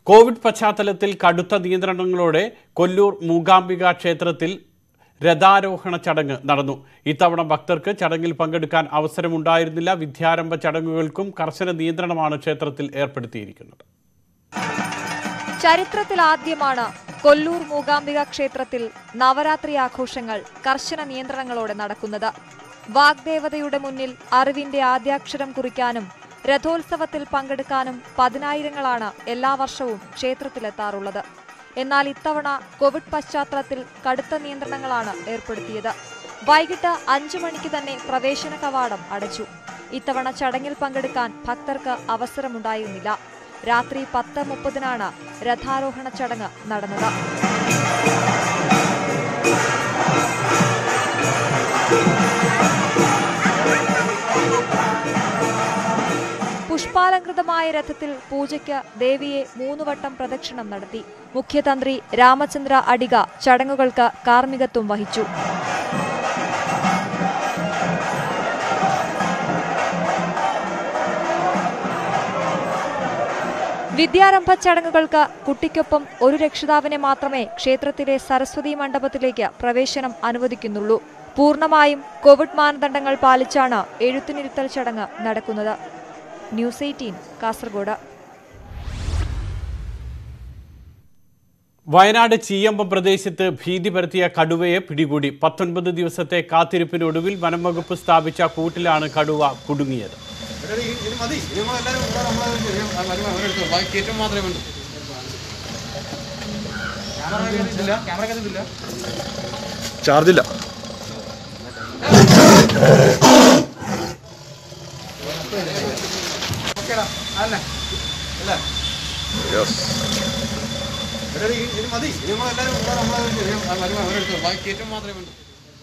Covid പശ്ചാത്തലത്തിൽ കടുത്ത നിയന്ത്രണങ്ങളോടെ കൊല്ലൂർ മൂകാംബിക ക്ഷേത്രത്തിൽ രഥാരോഹണ ചടങ്ങ് നടന്നു ഇത്തവണ ഭക്തർക്ക് ചടങ്ങിൽ പങ്കെടുക്കാൻ അവസരമുണ്ടായിരുന്നില്ല വിദ്യാരംഭ ചടങ്ങുകൾക്കും കർശന നിയന്ത്രണമാണ് ക്ഷേത്രത്തിൽ ഏർപ്പെടുത്തിയിരിക്കുന്നത് ചരിത്രത്തിലാദ്യമാണ് കൊല്ലൂർ മൂകാംബിക ക്ഷേത്രത്തിൽ നവരാത്രി ആഘോഷങ്ങൾ കർശന നിയന്ത്രണങ്ങളോടെ നടക്കുന്നത് വാഗ്ദേവതയുടെ മുന്നിൽ അറിവിന്റെ ആദ്യാക്ഷരം കുറിക്കാനും രഥോത്സവത്തിൽ പങ്കെടുക്കാനും പതിനായിരങ്ങളാണ് എല്ലാ വർഷവും ക്ഷേത്രത്തിലെത്താറുള്ളത് എന്നാൽ ഇത്തവണ കോവിഡ് പശ്ചാത്തലത്തിൽ കടുത്ത നിയന്ത്രണങ്ങളാണ് ഏർപ്പെടുത്തിയത് വൈകിട്ട് അഞ്ചു മണിക്ക് തന്നെ പ്രവേശന കവാടം അടച്ചു ഇത്തവണ ചടങ്ങിൽ പങ്കെടുക്കാൻ ഭക്തർക്ക് അവസരമുണ്ടായിരുന്നില്ല രാത്രി പത്ത് മുപ്പതിനാണ് രഥാരോഹണ ചടങ്ങ് നടന്നത് പുഷ്പാലങ്കൃതമായ രഥത്തിൽ പൂജയ്ക്ക് ദേവിയെ മൂന്നുവട്ടം പ്രദക്ഷിണം നടത്തി മുഖ്യതന്ത്രി രാമചന്ദ്ര അടിക ചടങ്ങുകൾക്ക് കാർമ്മികത്വം വഹിച്ചു വിദ്യാരംഭ ചടങ്ങുകൾക്ക് കുട്ടിക്കൊപ്പം ഒരു രക്ഷിതാവിനെ മാത്രമേ ക്ഷേത്രത്തിലെ സരസ്വതി മണ്ഡപത്തിലേക്ക് പ്രവേശനം അനുവദിക്കുന്നുള്ളൂ പൂർണ്ണമായും കോവിഡ് മാനദണ്ഡങ്ങൾ പാലിച്ചാണ് എഴുത്തിനിരുത്തൽ ചടങ്ങ് നടക്കുന്നത് ന്യൂസ് എയ്റ്റീൻ കാസർഗോഡ് വയനാട് ചീയമ്പം പ്രദേശത്ത് ഭീതി പരത്തിയ കടുവയെ പിടികൂടി പത്തൊൻപത് ദിവസത്തെ കാത്തിരിപ്പിനൊടുവിൽ വനം വകുപ്പ് സ്ഥാപിച്ച കൂട്ടിലാണ് കടുവ കുടുങ്ങിയത് ഇത് മതി നിങ്ങളെല്ലാവരും കൂടെ നമ്മളെ വരുമ്പോൾ അവരെടുത്തു ബാക്കി ഏറ്റവും മാത്രമേ വേണ്ടൂ ക്യാമറ കത്തില്ല ചാർജില്ല ഓക്കേടാ അല്ലേ അല്ലേ ഇത് മതി നിങ്ങളെല്ലാവരും കൂടെ നമ്മളെ വരുമ്പോൾ അവരെടുത്തു ബാക്കി ഏറ്റവും മാത്രമേ വേണ്ടൂ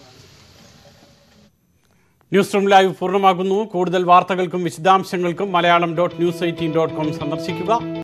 ന്യൂസ് റൂം ലൈവ് പൂർണ്ണമാകുന്നു കൂടുതൽ വാർത്തകൾക്കും വിശദാംശങ്ങൾക്കും Malayalam dot news eighteen dot com സന്ദർശിക്കുക